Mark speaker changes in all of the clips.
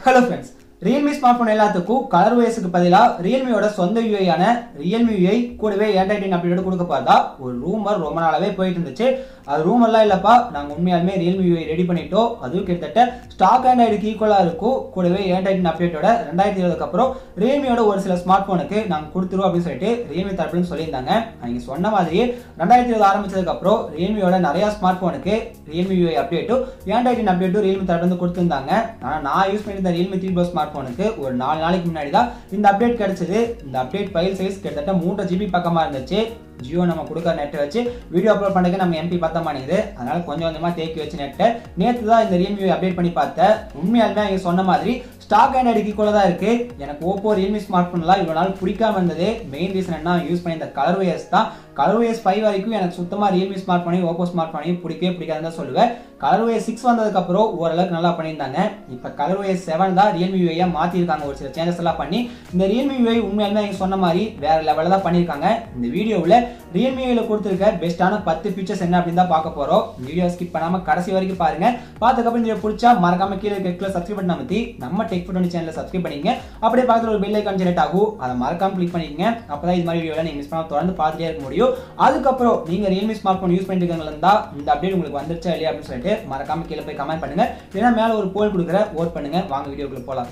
Speaker 1: hello friends Realme smart phone எல்லாத்துக்கும் Color வேஸுக்கு பதிலாக ரியல்மியோட சொந்த யூஐயான ரியல்மி யூஐ கூடவே ஏண்ட்ராய்டின் அப்டேட் கொடுக்க பார்த்தா ஒரு ரூமர் ரொம்ப நாளாவே போயிட்டு இருந்துச்சு அது ரூமர்லாம் இல்லப்பா நாங்கள் உண்மையாலுமே ரியல்மி யூஐ ரெடி பண்ணிட்டோம் அதுவும் கிட்டத்தட்ட ஸ்டாக் ஆண்ட்ராய்டுக்கு ஈக்குவலாக இருக்கும் கூடவே ஏண்ட்ராய்டின் அப்டேட்டோட ரெண்டாயிரத்தி இருபதுக்கு அப்புறம் ரியல்மியோட ஒரு சில ஸ்மார்ட் ஃபோனுக்கு நாங்கள் கொடுத்துருவோம் அப்படின்னு சொல்லிட்டு ரியல்மி தரப்புல சொல்லியிருந்தாங்க அவங்க சொன்ன மாதிரியே ரெண்டாயிரத்தி இருபது ஆரம்பிச்சதுக்கு அப்புறம் ரியல்மியோட நிறைய ஸ்மார்ட் ஃபோனுக்கு ரியல்மி யூஐ அப்டேட்டும் ஏண்ட்ராய்டின் அப்டேட்டும் ரியல்மி தரப்புல இருந்து கொடுத்துருந்தாங்க ஆனால் நான் யூஸ் பண்ணியிருந்த ரியல்மி த்ரீ ப்ளஸ் ஸ்மார்ட் ஃபோனுக்கு ஒரு நாலு நாளைக்கு முன்னாடி தான் இந்த அப்டேட் கிடைச்சது இந்த அப்டேட் ஃபைல் சைஸ் கிட்டத்தட்ட மூன்று ஜிபி பக்கமாக இருந்துச்சு ஜியோ நம்ம கொடுக்குற நெட்டை வச்சு வீடியோ அப்லோட் பண்ணுறதுக்கு நம்ம எம்பி பத்த மாட்டேங்குது அதனால கொஞ்சம் கொஞ்சமாக தேக்கி வச்சு நெட்டை நேற்று தான் இந்த ரியல்மி அப்டேட் பண்ணி பார்த்தேன் உண்மையாலுமே அவங்க சொன்ன மாதிரி ஸ்டாக் ஆண்ட்ராய்டுக்கு ஈக்குவலாக தான் இருக்கு எனக்கு ஓப்போ ரியல்மி ஸ்மார்ட் ஃபோன்லாம் இவ்வளோ நாள் பிடிக்காம இருந்தது மெயின் ரீசன் என்ன யூஸ் பண்ணி இந்த கலர் வேஸ் தான் கலர் வேஸ் ஃபைவ் வரைக்கும் எனக்கு சுத்தமாக ரியல்மி ஸ்மார்ட் ஃபோனையும் ஓப்போ ஸ்மார்ட் ஃபோனையும் பிடிக்கவே பிடிக்காதுன்னு தான் சொல்லுவேன் கலர் வேஸ் சிக்ஸ் வந்ததுக்கப்புறம் ஓரளவுக்கு நல்லா பண்ணியிருந்தாங்க இப்போ கலர் வேஸ் செவன் தான் ரியல்மி யூஐயாக மாற்றிருக்காங்க ஒரு சில சேஞ்சஸ் எல்லாம் பண்ணி இந்த ரியல்மி யூஐ உண்மையாலுமே அவங்க சொன்ன மாதிரி வேற லெவலில் தான் பண்ணியிருக்காங்க இந்த வீடியோவில் ரியல்மி யூஐயில் கொடுத்துருக்க பெஸ்ட்டான பத்து ஃபீச்சர்ஸ் என்ன அப்படின்னு தான் பார்க்க போகிறோம் வீடியோ ஸ்கிப் பண்ணாமல் கடைசி வரைக்கும் பாருங்க பார்த்ததுக்கப்புறம் இந்த பிடிச்சா மறக்காம கீழே இருக்க சப்ஸ்கிரைப் பண்ண அமைத்தி நம்ம டெக் ஃபுட் சேனலை சப்ஸ்கிரைப் பண்ணிங்க அப்படியே பக்கத்தில் ஒரு பெல் ஐக்கான் ஜெனரேட் ஆகும் அதை மறக்காம கிளிக் பண்ணிக்கங்க அப்பதான் இது மாதிரி வீடியோவில் நீங்கள் மிஸ் பண்ணாம தொடர்ந்து பார்த்துட்டே இருக்க முடியும் அதுக்கப்புறம் நீங்க ரியல்மி ஸ்மார்ட் ஃபோன் யூஸ் பண்ணிட்டு இருக்கீங்களா இருந்தா இந்த அப்டேட் உங்களுக்கு வந்துருச்சா இல்லையா அப்படின்னு சொல்லிட்டு மறக்காம கீழே போய் கமெண்ட் பண்ணுங்க இல்லைன்னா மேல ஒரு போல் கொடுக்குற ஓட் பண்ணுங்க வாங்க வீடியோக்குள்ள போலாம்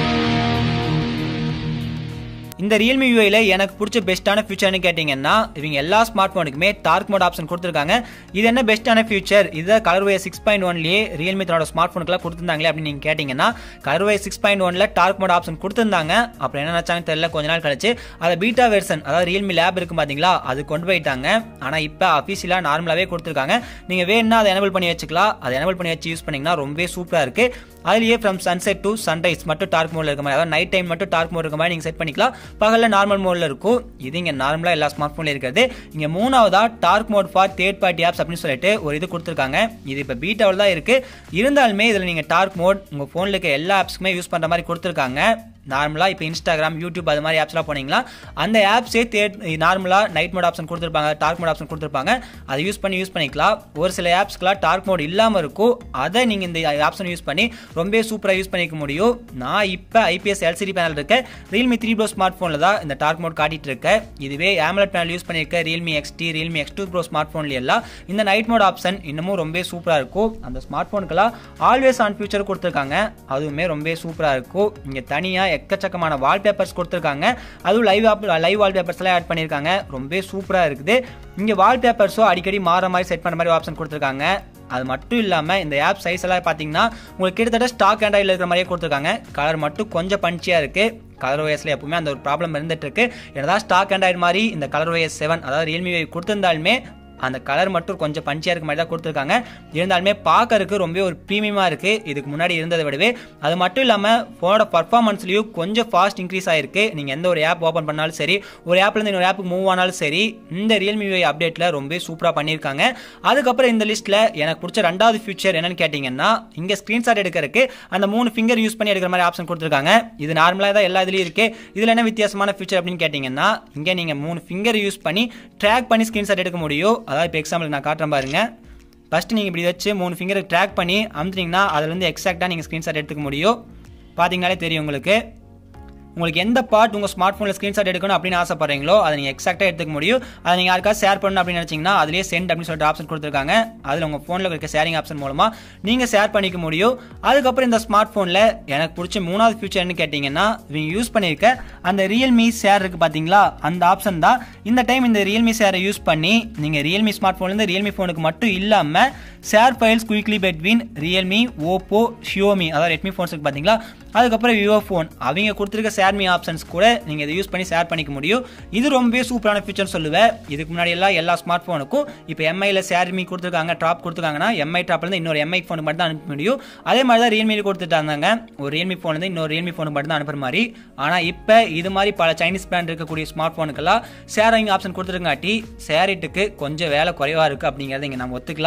Speaker 1: இந்த ரியல்மி யூஐல எனக்கு பிடிச்ச பெஸ்ட்டான ஃபியூச்சர்னு கேட்டிங்கன்னா இவங்க எல்லா ஸ்மார்ட் ஃபோனுக்குமே டார்க் மோட் ஆப்ஷன் கொடுத்துருக்காங்க இது என்ன பெஸ்ட்டான ஃபியூச்சர் இதை கலர்வே சிக்ஸ் பாயிண்ட் ஒன்லேயே ரியல்மி தன்னோட ஸ்மார்ட் ஃபோனுக்குலாம் கொடுத்துருந்தாங்களே அப்படின்னு நீங்கள் கேட்டிங்கன்னா கலர்வே சிக்ஸ் பாயிண்ட் ஒனில் டார்க் மோட் ஆப்ஷன் கொடுத்துருந்தாங்க அப்புறம் என்ன நினச்சாங்க தெரியல கொஞ்ச நாள் கழிச்சு அதை பீட்டா வெர்ஷன் அதாவது ரியல்மி லேப் இருக்கு பார்த்தீங்களா அது கொண்டு போயிட்டாங்க ஆனால் இப்போ அஃபீஷியலாக நார்மலாகவே கொடுத்துருக்காங்க நீங்கள் வேணும்னா அதை எனபிள் பண்ணி வச்சுக்கலாம் அதை எனபிள் பண்ணி வச்சு யூஸ் பண்ணிங்கன்னா ரொம்பவே சூப்பராக இருக்குது அதுலேயே ஃப்ரம் சன்செட் டு சன்ரைஸ் மட்டும் டார்க் மோடில் இருக்க மாதிரி அதாவது நைட் டைம் மட்டும் டார்க் மோட் இருக்க மாதிரி நீங்கள் செட் பண்ணிக்கலாம் பகலில் நார்மல் மோடில் இருக்கும் இது இங்கே நார்மலாக எல்லா ஸ்மார்ட் ஃபோனில் இருக்கிறது இங்கே மூணாவதா dark mode for third party apps அப்படின்னு சொல்லிட்டு ஒரு இது கொடுத்துருக்காங்க இது இப்போ பீட்டாவில் தான் இருக்குது இருந்தாலுமே இதில் நீங்கள் டார்க் மோட் உங்கள் ஃபோனில் இருக்க எல்லா ஆப்ஸுக்குமே யூஸ் பண்ணுற மாதிரி கொடுத்துருக்காங்க நார்மலாக இப்போ இன்ஸ்டாகிராம் யூடியூப் அது மாதிரி ஆப்ஸ்லாம் போனீங்களா அந்த ஆப்ஸே தேட் நார்மலாக நைட் மோட் ஆப்ஷன் கொடுத்துருப்பாங்க டார்க் மோட் ஆப்ஷன் கொடுத்துருப்பாங்க அதை யூஸ் பண்ணி யூஸ் பண்ணிக்கலாம் ஒரு சில ஆப்ஸ்க்குலாம் டார்க் மோட் இல்லாமல் இருக்கும் அதை நீங்கள் இந்த ஆப்ஷன் யூஸ் பண்ணி ரொம்ப சூப்பராக யூஸ் பண்ணிக்க முடியும் நான் இப்போ ஐபிஎஸ் எல்சிடி பேனல் இருக்க ரியல்மி த்ரீ ப்ரோ ஸ்மார்ட் ஃபோனில் தான் இந்த டார்க் மோட் காட்டிட்டு இருக்கேன் இதுவே AMOLED பேனல் யூஸ் பண்ணியிருக்க Realme XT Realme X two pro smart ஃபோன்ல எல்லாம் இந்த நைட் மோட் ஆப்ஷன் இன்னமும் ரொம்ப சூப்பராக இருக்கும் அந்த ஸ்மார்ட் ஃபோனுக்கெல்லாம் ஆல்வேஸ் ஆன் ஃபியூச்சர் கொடுத்துருக்காங்க அதுவுமே ரொம்ப சூப்பராக இருக்கும் இங்கே தனியாக எக்கச்சக்கமான வால்பேப்பர்ஸ் கொடுத்துருக்காங்க அதுவும் லைவ் ஆப் லைவ் வால்பேப்பர்ஸ்லாம் ஆட் பண்ணியிருக்காங்க ரொம்ப சூப்பராக இருக்குது இங்கே வால்பேப்பர்ஸும் அடிக்கடி மாற மாதிரி செட் பண்ண மாதிரி ஆப்ஷன் கொடுத்துருக்காங்க அது மட்டும் இல்லாமல் இந்த ஆப் சைஸ் எல்லாம் பார்த்தீங்கன்னா உங்களுக்கு கிட்டத்தட்ட ஸ்டாக் ஆண்ட்ராய்டில் இருக்கிற மாதிரியே கொடுத்துருக்காங்க கலர் மட்டும் கொஞ்சம் பஞ்சியாக இருக்குது கலர் ஓஎஸ்ல எப்பவுமே அந்த ஒரு ப்ராப்ளம் இருந்துட்டு இருக்கு என்னதான் ஸ்டாக் ஆண்ட்ராய்டு மாதிரி இந்த கலர் ஓஎஸ் செவன் அதாவது ரியல்மி கொடுத்திருந்தாலுமே அந்த கலர் மட்டும் கொஞ்சம் பஞ்சியாக இருக்க மாதிரி தான் கொடுத்துருக்காங்க இருந்தாலுமே பார்க்கறதுக்கு ரொம்ப ஒரு ப்ரீமியமாக இருக்குது இதுக்கு முன்னாடி இருந்ததை விடவே அது மட்டும் இல்லாமல் ஃபோனோட பர்ஃபார்மன்ஸ்லையும் கொஞ்சம் ஃபாஸ்ட் இன்க்ரீஸ் ஆயிருக்கு நீங்கள் எந்த ஒரு ஆப் ஓப்பன் பண்ணாலும் சரி ஒரு ஆப்லேருந்து இன்னொரு ஆப்புக்கு மூவ் ஆனாலும் சரி இந்த ரியல்மி யூஐ அப்டேட்டில் ரொம்ப சூப்பராக பண்ணியிருக்காங்க அதுக்கப்புறம் இந்த லிஸ்ட்டில் எனக்கு பிடிச்ச ரெண்டாவது ஃபியூச்சர் என்னன்னு கேட்டிங்கன்னா இங்கே ஸ்க்ரீன்ஷாட் எடுக்கிறதுக்கு அந்த மூணு ஃபிங்கர் யூஸ் பண்ணி எடுக்கிற மாதிரி ஆப்ஷன் கொடுத்துருக்காங்க இது நார்மலாக தான் எல்லா இதுலேயும் இருக்குது இதில் என்ன வித்தியாசமான ஃபியூச்சர் அப்படின்னு கேட்டிங்கன்னா இங்கே நீங்கள் மூணு ஃபிங்கர் யூஸ் பண்ணி ட்ராக் பண்ணி ஸ்க்ரீன்ஷாட் எடுக்க முடியும் அதாவது இப்போ எக்ஸாம்பிள் நான் காட்டுறேன் பாருங்க ஃபஸ்ட்டு நீங்கள் இப்படி வச்சு மூணு ஃபிங்கரை ட்ராக் பண்ணி அமுத்துனீங்கன்னா அதுலேருந்து எக்ஸாக்டாக நீங்கள் ஸ்க்ரீன்ஷாட் எடுத்துக்க முடியும் பார்த்தீங்கனாலே தெரியும் உங்களுக்கு உங்களுக்கு எந்த பார்ட் உங்கள் ஸ்மார்ட் ஃபோனில் ஸ்க்ரீன்ஷாட் எடுக்கணும் அப்படின்னு ஆசைப்படுறீங்களோ அதை நீங்கள் எக்ஸாக்டாக எடுத்துக்க முடியும் அதை நீங்கள் யாருக்காவது ஷேர் பண்ணணும் அப்படின்னு நினச்சிங்கன்னா அதிலே சென்ட் அப்படின்னு சொல்லிட்டு ஆப்ஷன் கொடுத்துருக்காங்க அதில் உங்கள் ஃபோனில் இருக்க ஷேரிங் ஆப்ஷன் மூலமாக நீங்கள் ஷேர் பண்ணிக்க முடியும் அதுக்கப்புறம் இந்த ஸ்மார்ட் ஃபோனில் எனக்கு பிடிச்ச மூணாவது ஃபியூச்சர்னு கேட்டிங்கன்னா இவங்க யூஸ் பண்ணியிருக்க அந்த ரியல்மி ஷேர் இருக்குது பார்த்தீங்களா அந்த ஆப்ஷன் தான் இந்த டைம் இந்த ரியல்மி ஷேரை யூஸ் பண்ணி நீங்கள் ரியல்மி ஸ்மார்ட் ஃபோன்லேருந்து ரியல்மி ஃபோனுக்கு மட்டும் இல்லாமல் share files quickly between Realme Oppo Xiaomi அதாவது ரெட்மி ஃபோன்ஸுக்கு பார்த்தீங்களா அதுக்கப்புறம் விவோ ஃபோன் அவங்க கொடுத்துருக்க ஷேர்மி ஆப்ஷன்ஸ் கூட நீங்கள் இதை யூஸ் பண்ணி ஷேர் பண்ணிக்க முடியும் இது ரொம்பவே சூப்பரான ஃபீச்சர் சொல்லுவேன் இதுக்கு முன்னாடி எல்லாம் எல்லா ஸ்மார்ட் ஃபோனுக்கும் இப்போ எம்ஐயில் ஷேர்மி கொடுத்துருக்காங்க ட்ராப் கொடுத்துருக்காங்கன்னா எம்ஐ ட்ராப்லேருந்து இன்னொரு எம்ஐ ஃபோனுக்கு மட்டும் தான் அனுப்ப முடியும் அதே மாதிரி தான் ரியல்மியில் கொடுத்துட்டாங்க ஒரு ரியல்மி ஃபோன்லேருந்து இன்னொரு ரியல்மி ஃபோனுக்கு மட்டும் தான் அனுப்புற மாதிரி ஆனால் இப்போ இது மாதிரி பல சைனீஸ் பிராண்ட் இருக்கக்கூடிய ஸ்மார்ட் ஃபோனுக்கெல்லாம் ஷேரிங் ஆப்ஷன் கொடுத்துருக்காட்டி ஷேரிட்டுக்கு கொஞ்சம் வேலை குறைவாக இருக்குது அப்படிங்கிறத இங்கே நம்ம ஒத்துக்கலாம்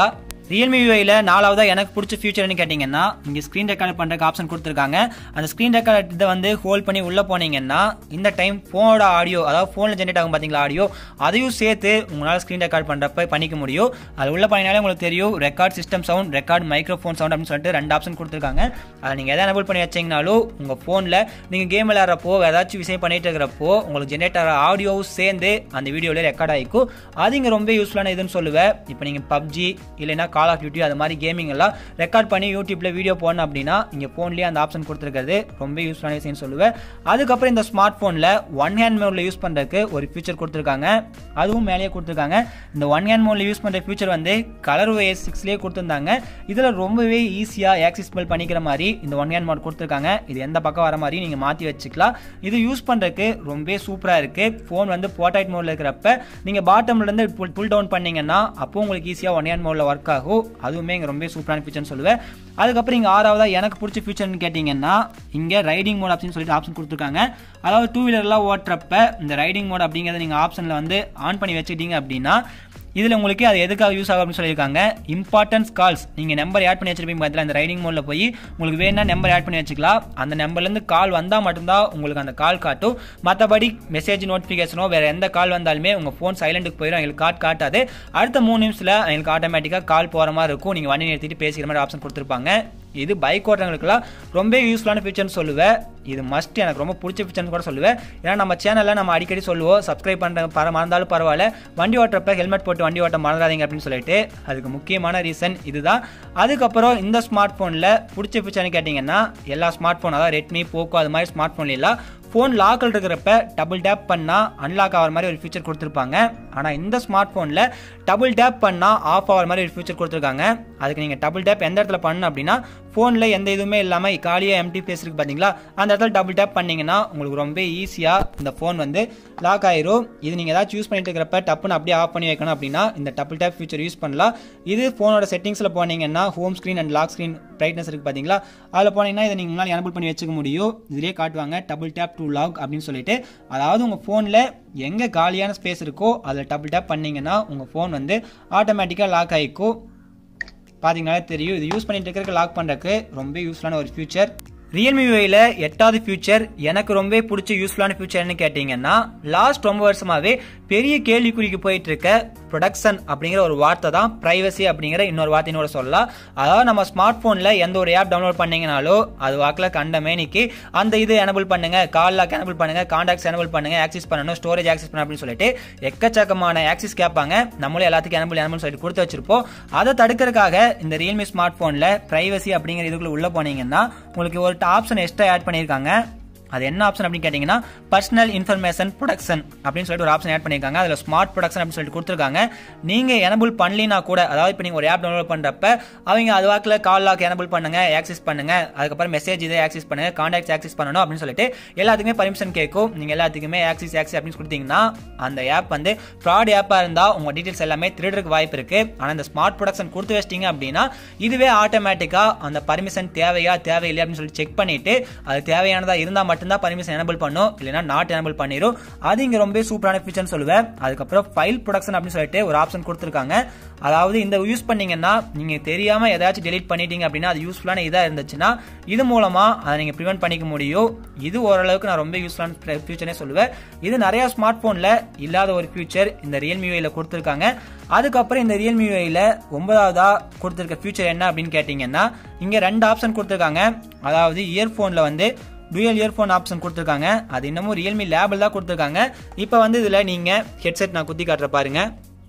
Speaker 1: ரியல்மி யூஐல நாலாவதா எனக்கு பிடிச்ச ஃபியூச்சர்னு கேட்டிங்கன்னா இங்கே ஸ்க்ரீன் ரெக்கார்ட் பண்ணுறதுக்கு ஆப்ஷன் கொடுத்துருக்காங்க அந்த ஸ்க்ரீன் ரெக்கார்ட் இதை வந்து ஹோல்ட் பண்ணி உள்ளே போனீங்கன்னா இந்த டைம் ஃபோனோட ஆடியோ அதாவது ஃபோனில் ஜென்ரேட் ஆகும் பார்த்தீங்களா ஆடியோ அதையும் சேர்த்து உங்களால் ஸ்க்ரீன் ரெக்கார்ட் பண்ணுறப்ப பண்ணிக்க முடியும் அது உள்ள பண்ணினாலே உங்களுக்கு தெரியும் record system sound record microphone sound அப்படின்னு சொல்லிட்டு ரெண்டு ஆப்ஷன் கொடுத்துருக்காங்க அதை நீங்கள் எதை எனபிள் பண்ணி வச்சிங்கனாலும் உங்கள் ஃபோனில் நீங்கள் கேம் விளையாடுறப்போ ஏதாச்சும் விஷயம் பண்ணிட்டு இருக்கிறப்போ உங்களுக்கு ஜென்ரேட் ஆகிற ஆடியோவும் சேர்ந்து அந்த வீடியோவில் ரெக்கார்ட் ஆகிக்கும் அது இங்கே ரொம்ப யூஸ்ஃபுல்லான இதுன்னு சொல்லுவேன் இப்போ நீங்கள் பப்ஜி இல்லைன்னா கால் ஆஃப் டியூட்டி அது மாதிரி கேமிங் எல்லாம் ரெக்கார்ட் பண்ணி யூடியூப்ல வீடியோ போடணும் அப்படின்னா இங்கே ஃபோன்லேயே அந்த ஆப்ஷன் கொடுத்துருக்கிறது ரொம்ப யூஸ்ஃபுல்லான விஷயம்னு சொல்லுவேன் அதுக்கப்புறம் இந்த ஸ்மார்ட் ஃபோனில் ஒன் ஹேண்ட் மோடில் யூஸ் பண்ணுறதுக்கு ஒரு ஃபீச்சர் கொடுத்துருக்காங்க அதுவும் மேலேயே கொடுத்துருக்காங்க இந்த ஒன் ஹேண்ட் மோடில் யூஸ் பண்ணுற ஃபீச்சர் வந்து கலர் OS சிக்ஸ்லேயே கொடுத்துருந்தாங்க இதில் ரொம்பவே ஈஸியாக ஆக்சிஸ்பிள் பண்ணிக்கிற மாதிரி இந்த ஒன் ஹேண்ட் மோட் கொடுத்துருக்காங்க இது எந்த பக்கம் வர மாதிரி நீங்கள் மாற்றி வச்சுக்கலாம் இது யூஸ் பண்ணுறதுக்கு ரொம்பவே சூப்பராக இருக்குது ஃபோன் வந்து போர்ட்ரைட் மோடில் இருக்கிறப்ப நீங்கள் பாட்டம்லேருந்து புல் புல் டவுன் பண்ணீங்கன்னா அப்போ உங்களுக்கு ஈஸியாக ஒன் ஹேண்ட் மோடில் ஒர்க் ஆகும் அதுவுமே இங்கே ரொம்ப சூப்பரான ஃபீச்சர்னு சொல்லுவேன் அதுக்கப்புறம் இங்கே ஆறாவதா எனக்கு பிடிச்ச ஃபீச்சர்னு கேட்டிங்கன்னா இங்கே ரைடிங் மோட் ஆப்ஷன் சொல்லிட்டு ஆப்ஷன் கொடுத்துருக்காங்க அதாவது டூ வீலர்லாம் ஓட்டுறப்ப இந்த ரைடிங் மோட் அப்படிங்கிறத நீங்கள் ஆப்ஷனில் வந்து ஆன் பண்ணி வச்சுக்கிட்டீங்க அப்படின்னா இதில் உங்களுக்கு அது எதுக்காக யூஸ் ஆகும் அப்படின்னு சொல்லியிருக்காங்க இம்பார்ட்டன்ஸ் கால்ஸ் நீங்கள் நம்பர் ஆட் பண்ணி வச்சிருப்பீங்க பார்த்தீங்களா இந்த ரைடிங் மோடில் போய் உங்களுக்கு வேணா நம்பர் ஆட் பண்ணி வச்சுக்கலாம் அந்த நம்பர்லேருந்து கால் வந்தால் மட்டும்தான் உங்களுக்கு அந்த கால் காட்டும் மற்றபடி மெசேஜ் நோட்டிஃபிகேஷனோ வேறு எந்த கால் வந்தாலுமே உங்கள் ஃபோன் சைலண்ட்டுக்கு போயிடும் எங்களுக்கு காட் காட்டாது அடுத்த மூணு நிமிஷத்தில் எங்களுக்கு ஆட்டோமேட்டிக்காக கால் போகிற மாதிரி இருக்கும் நீங்கள் வண்டி நிறுத்திட்டு பேசிக்கிற மாதிரி ஆப்ஷன் கொடுத்துருப்பாங்க இது பைக் ஓட்டுறவங்களுக்குலாம் ரொம்ப யூஸ்ஃபுல்லான ஃபீச்சர்னு சொல்லுவேன் இது மஸ்ட் எனக்கு ரொம்ப பிடிச்ச ஃபீச்சர்னு கூட சொல்லுவேன் ஏன்னா நம்ம சேனலில் நம்ம அடிக்கடி சொல்லுவோம் சப்ஸ்கிரைப் பண்ணுற பர மறந்தாலும் பரவாயில்ல வண்டி ஓட்டுறப்ப ஹெல்மெட் போட்டு வண்டி ஓட்ட மறந்துடாதீங்க அப்படின்னு சொல்லிட்டு அதுக்கு முக்கியமான ரீசன் இதுதான் அதுக்கப்புறம் இந்த ஸ்மார்ட் ஃபோனில் பிடிச்ச ஃபீச்சர்னு கேட்டிங்கன்னா எல்லா ஸ்மார்ட் ஃபோன் அதாவது ரெட்மி போக்கோ அது மாதிரி ஸ்மார்ட் ஃபோன்லாம் ஃபோன் லாக்கில் இருக்கிறப்ப டபுள் டேப் பண்ணால் அன்லாக் ஆகிற மாதிரி ஒரு ஃபீச்சர் கொடுத்துருப்பாங்க ஆனால் இந்த ஸ்மார்ட் ஃபோனில் டபுள் டேப் பண்ணால் ஆஃப் ஆகிற மாதிரி ஒரு ஃபீச்சர் கொடுத்துருக்காங்க அதுக்கு நீங்கள் டபுள் டேப் எந்த இடத்துல பண்ணணும் அப்படின்னா ஃபோனில் எந்த இதுவுமே இல்லாமல் காலியாக எம்டி பேஸ் இருக்குது பார்த்தீங்களா அந்த இடத்துல டபுள் டேப் பண்ணிங்கன்னா உங்களுக்கு ரொம்ப ஈஸியாக இந்த ஃபோன் வந்து லாக் ஆயிரும் இது நீங்கள் ஏதாச்சும் யூஸ் பண்ணிட்டு இருக்கிறப்ப டப்புன்னு அப்படியே ஆஃப் பண்ணி வைக்கணும் அப்படின்னா இந்த டபுள் டேப் ஃபீச்சர் யூஸ் பண்ணலாம் இது ஃபோனோட செட்டிங்ஸில் போனீங்கன்னா home screen and lock screen brightness இருக்குது பார்த்தீங்களா அதில் போனீங்கன்னா இதை நீங்கள் உங்களால் எனபிள் பண்ணி வச்சுக்க முடியும் இதிலே காட்டுவாங்க டபுள் டேப் டு லாக் அப்படின்னு சொல்லிட்டு அதாவது உங்கள் ஃபோனில் எங்கே காலியான ஸ்பேஸ் இருக்கோ அதில் டபுள் டேப் பண்ணீங்கன்னா உங்கள் ஃபோன் வந்து ஆட்டோமேட்டிக்காக லாக் ஆகிக்கும் பார்த்தீங்கனாலே தெரியும் இது யூஸ் பண்ணிட்டு இருக்கிறதுக்கு லாக் பண்ணுறதுக்கு ரொம்ப யூஸ்ஃபுல்லான ஒரு ஃபியூச்சர் ரியல்மி யூஐல எட்டாவது ஃபியூச்சர் எனக்கு ரொம்ப பிடிச்ச யூஸ்ஃபுல்லான ஃபியூச்சர்னு கேட்டிங்கன்னா லாஸ்ட் ரொம்ப வருஷமாவே பெரிய கேள்விக்குறிக்கு போயிட்டு இருக்க ப்ரொடக்ஷன் அப்படிங்கிற ஒரு வார்த்தை தான் ப்ரைவசி அப்படிங்கிற இன்னொரு வார்த்தையோட சொல்லலாம் அதாவது நம்ம ஸ்மார்ட் ஃபோனில் எந்த ஒரு ஆப் டவுன்லோட் பண்ணீங்கனாலோ அது வாக்கில் கண்ட மேனிக்கு அந்த இது எனபிள் பண்ணுங்க கால் லாக் எனபிள் பண்ணுங்க காண்டாக்ட்ஸ் எனபிள் பண்ணுங்க ஆக்சஸ் பண்ணணும் ஸ்டோரேஜ் ஆக்சஸ் பண்ணணும் அப்படின்னு சொல்லிட்டு எக்கச்சக்கமான ஆக்சஸ் கேட்பாங்க நம்மளும் எல்லாத்துக்கும் எனபிள் எனபிள் சொல்லிட்டு கொடுத்து வச்சிருப்போம் அதை தடுக்கிறதுக்காக இந்த ரியல்மி ஸ்மார்ட் ஃபோனில் ப்ரைவசி அப்படிங்கிற இதுக்குள்ள உள்ள போனீங்கன்னா உங்களுக்கு ஒரு ஆப்ஷன் எக்ஸ்ட்ரா ஆட் பண்ணியிருக்காங்க அது என்ன ஆப்ஷன் அப்படின்னு கேட்டிங்கன்னா பர்சனல் இன்ஃபர்மேஷன் ப்ரொடக்ஷன் அப்படின்னு சொல்லிட்டு ஒரு ஆப்ஷன் ஆட் பண்ணியிருக்காங்க அதில் ஸ்மார்ட் ப்ரொடக்ஷன் அப்படின்னு சொல்லிட்டு கொடுத்துருக்காங்க நீங்கள் எனபிள் பண்ணலினா கூட அதாவது இப்போ நீங்கள் ஒரு ஆப் டவுன்லோட் பண்ணுறப்ப அவங்க அது வாக்கில் கால் லாக் எனபிள் பண்ணுங்க ஆக்சஸ் பண்ணுங்க அதுக்கப்புறம் மெசேஜ் இதை ஆக்சஸ் பண்ணுங்க காண்டாக்ட்ஸ் ஆக்சஸ் பண்ணணும் அப்படின்னு சொல்லிட்டு எல்லாத்துக்குமே பர்மிஷன் கேட்கும் நீங்கள் எல்லாத்துக்குமே ஆக்சஸ் ஆக்சஸ் அப்படின்னு கொடுத்தீங்கன்னா அந்த ஆப் வந்து ஃப்ராட் ஆப்பாக இருந்தால் உங்கள் டீட்டெயில்ஸ் எல்லாமே திருடுறதுக்கு வாய்ப்பு இருக்குது ஆனால் இந்த ஸ்மார்ட் ப்ரொடக்ஷன் கொடுத்து வச்சிட்டிங்க அப்படின்னா இதுவே ஆட்டோமேட்டிக்காக அந்த பர்மிஷன் தேவையா தேவையில்லை அப்படின்னு சொல்லி செக் பண்ணிட்டு அது தேவையானதாக இருந்தால் மட்டும்தான் பர்மிஷன் எனபிள் பண்ணும் இல்லைனா நாட் எனபிள் பண்ணிடும் அது இங்கே ரொம்ப சூப்பரான ஃபீச்சர்னு சொல்லுவேன் அதுக்கப்புறம் ஃபைல் ப்ரொடக்ஷன் அப்படின்னு சொல்லிட்டு ஒரு ஆப்ஷன் கொடுத்துருக்காங்க அதாவது இந்த யூஸ் பண்ணீங்கன்னா நீங்கள் தெரியாமல் ஏதாச்சும் டெலீட் பண்ணிட்டீங்க அப்படின்னா அது யூஸ்ஃபுல்லான இதாக இருந்துச்சுன்னா இது மூலமாக அதை நீங்கள் ப்ரிவென்ட் பண்ணிக்க முடியும் இது ஓரளவுக்கு நான் ரொம்ப யூஸ்ஃபுல்லான ஃபியூச்சரே சொல்லுவேன் இது நிறைய ஸ்மார்ட் ஃபோனில் இல்லாத ஒரு ஃபியூச்சர் இந்த ரியல்மி யூஐயில் கொடுத்துருக்காங்க அதுக்கப்புறம் இந்த ரியல்மி யூஐயில் ஒன்பதாவதா கொடுத்துருக்க ஃபியூச்சர் என்ன அப்படின்னு கேட்டிங்கன்னா இங்கே ரெண்டு ஆப்ஷன் கொடுத்துருக்காங்க அதாவது இயர்ஃபோனில் வந்து டூயல் இயர்ஃபோன் ஆப்ஷன் கொடுத்துருக்காங்க அது இன்னமும் ரியல்மி லேபிள் தான் கொடுத்துருக்காங்க இப்போ வந்து இதில் நீங்கள் ஹெட்செட் நான் குத்தி காட்டுற பாருங்க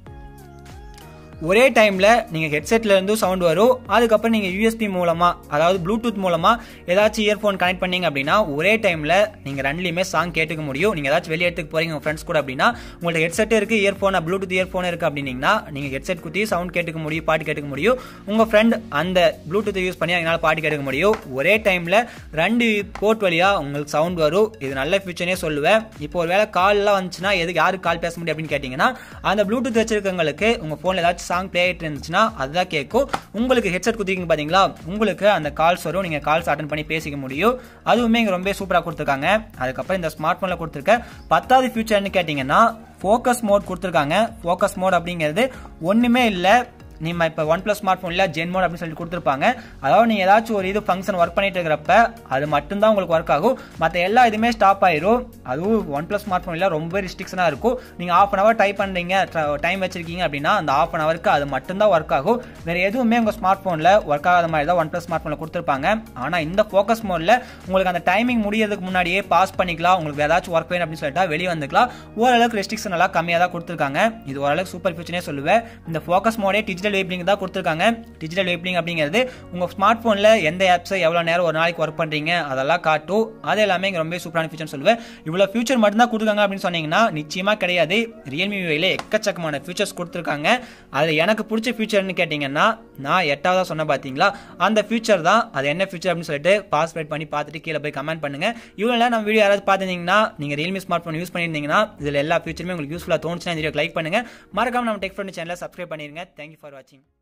Speaker 1: ஒரே டைமில் நீங்கள் ஹெட்செட்ல இருந்து சவுண்ட் வரும் அதுக்கப்புறம் நீங்கள் யூஎஸ்பி மூலமாக அதாவது ப்ளூடூத் மூலமாக ஏதாச்சும் இயர்ஃபோன் கனெக்ட் பண்ணீங்க அப்படின்னா ஒரே டைமில் நீங்கள் ரெண்டுலையுமே சாங் கேட்டுக்க முடியும் நீங்கள் ஏதாச்சும் வெளியே எடுத்துக்கு போகிறீங்க உங்கள் ஃப்ரெண்ட்ஸ் கூட அப்படின்னா உங்கள்ட்ட ஹெட்செட் இருக்குது இயர்ஃபோன் ப்ளூடூத் இயர்ஃபோன் இருக்குது அப்படின்னீங்கன்னா நீங்கள் ஹெட்செட் குத்தி சவுண்ட் கேட்டுக்க முடியும் பாட்டு கேட்டுக்க முடியும் உங்கள் ஃப்ரெண்ட் அந்த ப்ளூடூத்தை யூஸ் பண்ணி அதனால பாட்டு கேட்டுக்க முடியும் ஒரே டைமில் ரெண்டு போர்ட் வழியாக உங்களுக்கு சவுண்ட் வரும் இது நல்ல ஃபியூச்சரே சொல்லுவேன் இப்போ ஒரு வேளை கால்லாம் வந்துச்சுன்னா எதுக்கு யாருக்கு கால் பேச முடியும் அப்படின்னு கேட்டிங்கன்னா அந்த ப்ளூடூத் வச்சிருக்கவங்களுக்கு உங்கள் ஃபோனில் ஏதாச்சும் சாங் ப்ளே ஆகிட்டு இருந்துச்சுன்னா அதுதான் கேட்கும் உங்களுக்கு ஹெட்செட் குத்திக்கிங்க பார்த்தீங்களா உங்களுக்கு அந்த கால்ஸ் வரும் நீங்கள் கால்ஸ் அட்டன் பண்ணி பேசிக்க முடியும் அதுவுமே இங்கே ரொம்ப சூப்பராக கொடுத்துருக்காங்க அதுக்கப்புறம் இந்த ஸ்மார்ட் ஃபோனில் கொடுத்துருக்க பத்தாவது ஃபியூச்சர்னு கேட்டிங்கன்னா ஃபோக்கஸ் மோட் கொடுத்துருக்காங்க ஃபோக்கஸ் மோட் அப்படிங்கிறது ஒன்றுமே இல்லை நீங்க இப்போ ஒன் ப்ளஸ் ஸ்மார்ட் ஃபோனில் ஜென் மோட் அப்படின்னு சொல்லிட்டு கொடுத்துருப்பாங்க அதாவது நீங்கள் ஏதாச்சும் ஒரு இது ஃபங்க்ஷன் ஒர்க் பண்ணிட்டு இருக்கிறப்ப அது மட்டும்தான் உங்களுக்கு ஒர்க் ஆகும் மற்ற எல்லா இதுவுமே ஸ்டாப் ஆயிரும் அதுவும் ஒன் ப்ளஸ் ஸ்மார்ட் ஃபோனில் ரொம்ப ரிஸ்ட்ரிக்ஷனாக இருக்கும் நீங்கள் ஆஃப் அன் ஹவர் டைப் பண்ணுறீங்க டைம் வச்சிருக்கீங்க அப்படின்னா அந்த ஆஃப் அன் ஹவருக்கு அது மட்டும்தான் ஒர்க் ஆகும் வேறு எதுவுமே உங்கள் ஸ்மார்ட் ஃபோனில் ஒர்க் ஆகாத மாதிரி தான் ஒன் ப்ளஸ் ஸ்மார்ட் ஃபோனில் கொடுத்துருப்பாங்க ஆனால் இந்த ஃபோக்கஸ் மோடில் உங்களுக்கு அந்த டைமிங் முடியறதுக்கு முன்னாடியே பாஸ் பண்ணிக்கலாம் உங்களுக்கு ஏதாச்சும் ஒர்க் வேணும் அப்படின்னு சொல்லிட்டு வெளியே வந்துக்கலாம் ஓரளவுக்கு ரெஸ்ட்ரிக்ஷன் எல்லாம் கம்மியாக தான் கொடுத்துருக்காங்க இது ஓரளவுக்கு சூப்பர் ஃபியூச்சர்னே சொல்லுவேன் இந்த ஃபோக்கஸ் மோடே டிஜிட்டல் வேப்லிங் தான் கொடுத்துருக்காங்க டிஜிட்டல் வேப்லிங் அப்படிங்கிறது உங்கள் ஸ்மார்ட் ஃபோனில் எந்த ஆப்ஸை எவ்வளோ நேரம் ஒரு நாளைக்கு ஒர்க் பண்ணுறீங்க அதெல்லாம் காட்டும் அது எல்லாமே இங்கே ரொம்ப சூப்பரான ஃபியூச்சர் சொல்லுவேன் இவ்வளோ ஃபியூச்சர் மட்டும்தான் கொடுத்துருக்காங்க அப்படின்னு சொன்னீங்கன்னா நிச்சயமாக கிடையாது ரியல்மி விவையில் எக்கச்சக்கமான ஃபியூச்சர்ஸ் கொடுத்துருக்காங்க அதில் எனக்கு பிடிச்ச ஃபியூச்சர்னு கேட்டிங்கன்னா நான் எட்டாவதாக சொன்ன பார்த்தீங்களா அந்த ஃபியூச்சர் தான் அது என்ன ஃபியூச்சர் அப்படின்னு சொல்லிட்டு பாஸ்வேர்ட் பண்ணி பார்த்துட்டு கீழே போய் கமெண்ட் பண்ணுங்கள் இவ்வளோ நம்ம வீடியோ யாராவது பார்த்துருந்தீங்கன்னா நீங்கள் ரியல்மி ஸ்மார்ட் ஃபோன் யூஸ் பண்ணியிருந்தீங்கன்னா இதில் எல்லா ஃபியூச்சருமே உங்களுக்கு யூஸ்ஃபுல்லாக தோணுச்சுன்னா இந்த வீடியோ லைக் பண்ணுங்கள் மறக்காம நம்ம டெக் ஃப்ரெண்ட் சேனலை சப்ஸ்கிரைப் பண்ணிருங்க தேங்க்யூ ஃபார் வாட்சிங்